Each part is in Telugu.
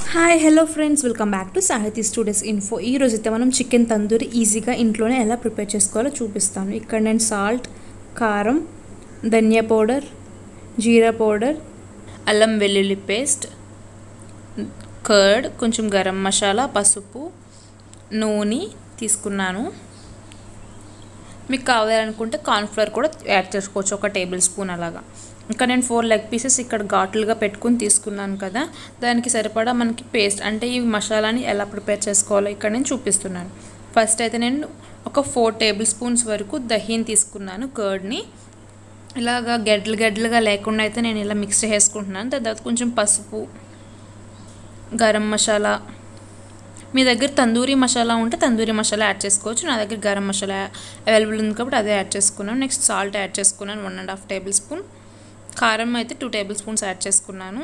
hi hello friends welcome back to Sahithi students info ఈ రోజు అయితే మనం చికెన్ తందూరి ఈజీగా ఇంట్లోనే ఎలా ప్రిపేర్ చేసుకోవాలో చూపిస్తాను ఇక్కడ నేను సాల్ట్ కారం ధనియా పౌడర్ జీరా పౌడర్ అల్లం వెల్లుల్లి పేస్ట్ కర్డ్ కొంచెం గరం మసాలా పసుపు నూనె తీసుకున్నాను మీకు కావాలనుకుంటే కార్న్ఫ్లవర్ కూడా యాడ్ చేసుకోవచ్చు ఒక టేబుల్ స్పూన్ అలాగా ఇంకా నేను ఫోర్ లెగ్ పీసెస్ ఇక్కడ ఘాటులుగా పెట్టుకుని తీసుకున్నాను కదా దానికి సరిపడా మనకి పేస్ట్ అంటే ఈ మసాలాని ఎలా ప్రిపేర్ చేసుకోవాలో ఇక్కడ నేను చూపిస్తున్నాను ఫస్ట్ అయితే నేను ఒక ఫోర్ టేబుల్ స్పూన్స్ వరకు దహీని తీసుకున్నాను కర్డ్ని ఇలాగా గడ్డలు గడ్డలుగా లేకుండా అయితే నేను ఇలా మిక్స్ చేసుకుంటున్నాను దాని తర్వాత కొంచెం పసుపు గరం మసాలా మీ దగ్గర తందూరి మసాలా ఉంటే తందూరి మసాలా యాడ్ చేసుకోవచ్చు నా దగ్గర గరం మసాలా అవైలబుల్ ఉంది కాబట్టి అదే యాడ్ చేసుకున్నాను నెక్స్ట్ సాల్ట్ యాడ్ చేసుకున్నాను one and half tablespoon కారం అయితే టూ టేబుల్ స్పూన్స్ యాడ్ చేసుకున్నాను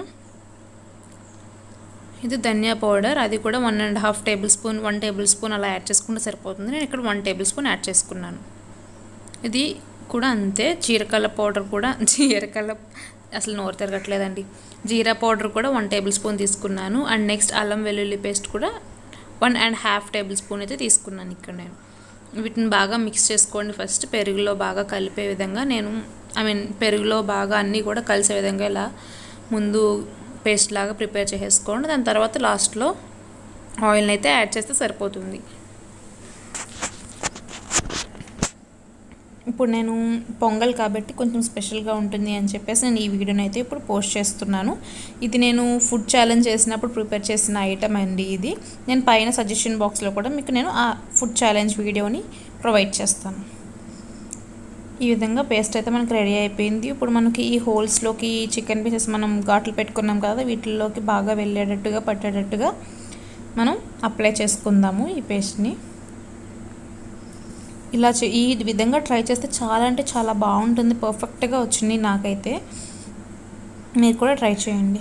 ఇది ధనియా పౌడర్ అది కూడా one and half tablespoon one tablespoon అలా యాడ్ చేసుకుంటే సరిపోతుంది నేను ఇక్కడ వన్ టేబుల్ స్పూన్ యాడ్ చేసుకున్నాను ఇది కూడా అంతే జీరకల్ల పౌడర్ కూడా జీరకల్ల అసలు నోరు తిరగట్లేదండి జీరా పౌడర్ కూడా వన్ టేబుల్ స్పూన్ తీసుకున్నాను అండ్ నెక్స్ట్ అల్లం వెల్లుల్లి పేస్ట్ కూడా one and half tablespoon అయితే తీసుకున్నాను ఇక్కడ నేను వీటిని బాగా మిక్స్ చేసుకోండి ఫస్ట్ పెరుగులో బాగా కలిపే విధంగా నేను ఐ మీన్ పెరుగులో బాగా అన్నీ కూడా కలిసే విధంగా ఇలా ముందు పేస్ట్ లాగా ప్రిపేర్ చేసేసుకోండి దాని తర్వాత లాస్ట్లో ఆయిల్ని అయితే యాడ్ చేస్తే సరిపోతుంది ఇప్పుడు నేను పొంగల్ కాబట్టి కొంచెం స్పెషల్గా ఉంటుంది అని చెప్పేసి నేను ఈ వీడియోని అయితే ఇప్పుడు పోస్ట్ చేస్తున్నాను ఇది నేను ఫుడ్ ఛాలెంజ్ చేసినప్పుడు ప్రిపేర్ చేసిన ఐటమ్ అండి ఇది నేను పైన సజెషన్ బాక్స్లో కూడా మీకు నేను ఆ ఫుడ్ ఛాలెంజ్ వీడియోని ప్రొవైడ్ చేస్తాను ఈ విధంగా పేస్ట్ అయితే మనకి రెడీ అయిపోయింది ఇప్పుడు మనకి ఈ హోల్స్లోకి చికెన్ పీసెస్ మనం ఘాట్లు పెట్టుకున్నాం కదా వీటిల్లోకి బాగా వెళ్ళేటట్టుగా పట్టేటట్టుగా మనం అప్లై చేసుకుందాము ఈ పేస్ట్ని ఇలా ఈ విధంగా ట్రై చేస్తే చాలా అంటే చాలా బాగుంటుంది పర్ఫెక్ట్గా వచ్చింది నాకైతే మీరు కూడా ట్రై చేయండి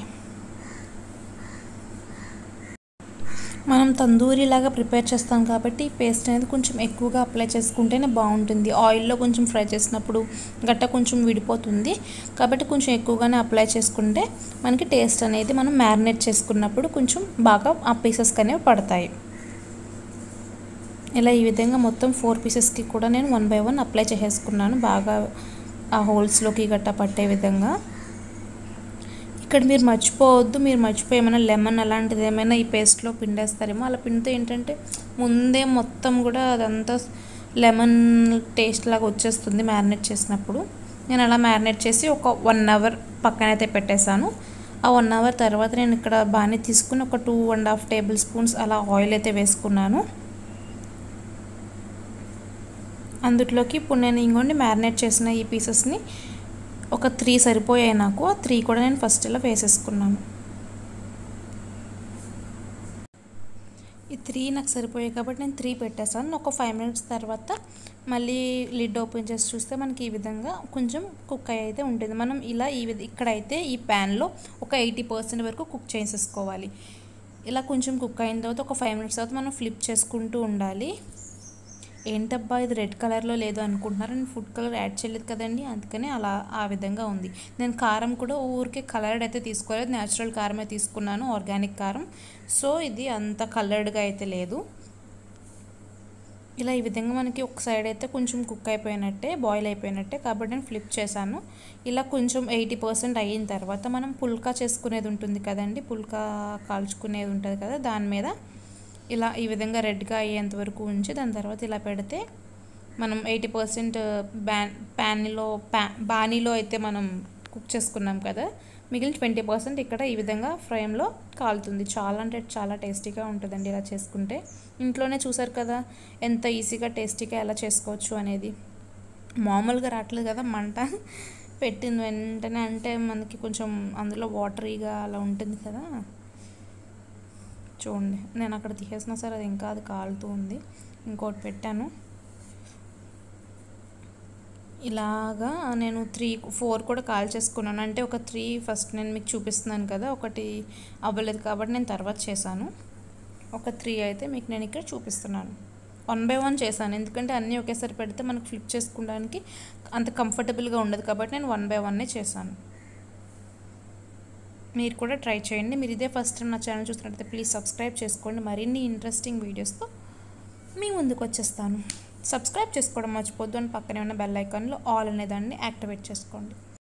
మనం తందూరి లాగా ప్రిపేర్ చేస్తాం కాబట్టి పేస్ట్ అనేది కొంచెం ఎక్కువగా అప్లై చేసుకుంటేనే బాగుంటుంది ఆయిల్లో కొంచెం ఫ్రై చేసినప్పుడు గట్ట కొంచెం విడిపోతుంది కాబట్టి కొంచెం ఎక్కువగానే అప్లై చేసుకుంటే మనకి టేస్ట్ అనేది మనం మ్యారినేట్ చేసుకున్నప్పుడు కొంచెం బాగా ఆ పీసెస్కి అనేవి పడతాయి ఇలా ఈ విధంగా మొత్తం ఫోర్ పీసెస్కి కూడా నేను వన్ బై వన్ అప్లై చేసేసుకున్నాను బాగా ఆ హోల్స్లోకి గట్టా పట్టే విధంగా ఇక్కడ మీరు మర్చిపోవద్దు మీరు మర్చిపోయి ఏమైనా లెమన్ అలాంటిది ఏమైనా ఈ పేస్ట్లో పిండేస్తారేమో అలా పిండితే ఏంటంటే ముందే మొత్తం కూడా అదంతా లెమన్ టేస్ట్ లాగా వచ్చేస్తుంది మ్యారినేట్ చేసినప్పుడు నేను అలా మ్యారినేట్ చేసి ఒక వన్ అవర్ పక్కనైతే పెట్టేశాను ఆ వన్ అవర్ తర్వాత నేను ఇక్కడ బాగానే తీసుకుని ఒక two and half tablespoons అలా ఆయిల్ అయితే వేసుకున్నాను అందులోకి ఇప్పుడు నేను ఇంకోండి మ్యారినేట్ చేసిన ఈ పీసెస్ని ఒక త్రీ సరిపోయాయి నాకు ఆ త్రీ కూడా నేను ఫస్ట్ ఇలా వేసేసుకున్నాను ఈ త్రీ నాకు సరిపోయాయి కాబట్టి నేను త్రీ పెట్టేసాను ఒక ఫైవ్ మినిట్స్ తర్వాత మళ్ళీ లిడ్ ఓపెన్ చేసి చూస్తే మనకి ఈ విధంగా కొంచెం కుక్ అయ్యి అయితే ఉంటుంది మనం ఇలా ఈ విధ ఇక్కడైతే ఈ ప్యాన్లో ఒక ఎయిటీ పర్సెంట్ వరకు కుక్ చేసేసుకోవాలి ఇలా కొంచెం కుక్ అయిన తర్వాత ఒక ఫైవ్ మినిట్స్ తర్వాత మనం ఫ్లిప్ చేసుకుంటూ ఉండాలి ఏంటబ్బా ఇది రెడ్ కలర్లో లేదు అనుకుంటున్నారు నేను ఫుడ్ కలర్ యాడ్ చేయలేదు కదండి అందుకని అలా ఆ విధంగా ఉంది నేను కారం కూడా ఊరికే కలర్డ్ అయితే తీసుకోలేదు న్యాచురల్ కారమే తీసుకున్నాను ఆర్గానిక్ కారం సో ఇది అంత కలర్డ్గా అయితే లేదు ఇలా ఈ విధంగా మనకి ఒక సైడ్ అయితే కొంచెం కుక్ అయిపోయినట్టే బాయిల్ అయిపోయినట్టే కాబట్టి నేను ఫ్లిప్ చేశాను ఇలా కొంచెం ఎయిటీ పర్సెంట్ అయిన తర్వాత మనం పుల్కా చేసుకునేది ఉంటుంది కదండి పుల్కా కాల్చుకునేది ఉంటుంది కదా దాని మీద ఇలా ఈ విధంగా రెడ్గా అయ్యేంత వరకు ఉంచి దాని తర్వాత ఇలా పెడితే మనం ఎయిటీ పర్సెంట్ బ్యాన్ ప్యాన్లో ప్యా బానీలో అయితే మనం కుక్ చేసుకున్నాం కదా మిగిలిన ట్వంటీ పర్సెంట్ ఇక్కడ ఈ విధంగా ఫ్రేమ్లో కాలుతుంది చాలా అంటే చాలా టేస్టీగా ఉంటుందండి ఇలా చేసుకుంటే ఇంట్లోనే చూసారు కదా ఎంత ఈజీగా టేస్టీగా ఎలా చేసుకోవచ్చు అనేది మామూలుగా రావట్లేదు కదా మంట పెట్టిన వెంటనే అంటే మనకి కొంచెం అందులో వాటరీగా అలా ఉంటుంది కదా చూడండి నేను అక్కడ తీసేసినా సరే అది ఇంకా అది కాలుతూ ఉంది ఇంకోటి పెట్టాను ఇలాగా నేను త్రీ ఫోర్ కూడా కాల్ చేసుకున్నాను అంటే ఒక త్రీ ఫస్ట్ నేను మీకు చూపిస్తున్నాను కదా ఒకటి అవ్వలేదు కాబట్టి నేను తర్వాత చేశాను ఒక త్రీ అయితే మీకు నేను ఇక్కడ చూపిస్తున్నాను వన్ బై వన్ చేశాను ఎందుకంటే అన్నీ ఒకేసారి పెడితే మనకు ఫ్లిప్ చేసుకోవడానికి అంత కంఫర్టబుల్గా ఉండదు కాబట్టి నేను వన్ బై వన్నే చేశాను మీరు కూడా ట్రై చేయండి మీరు ఇదే ఫస్ట్ టైం నా ఛానల్ చూసినట్లయితే ప్లీజ్ సబ్స్క్రైబ్ చేసుకోండి మరిన్ని ఇంట్రెస్టింగ్ వీడియోస్తో మీ ముందుకు వచ్చేస్తాను సబ్స్క్రైబ్ చేసుకోవడం మర్చిపోద్దు అని పక్కనే ఉన్న బెల్ ఐకాన్లో ఆల్ అనే దాన్ని యాక్టివేట్ చేసుకోండి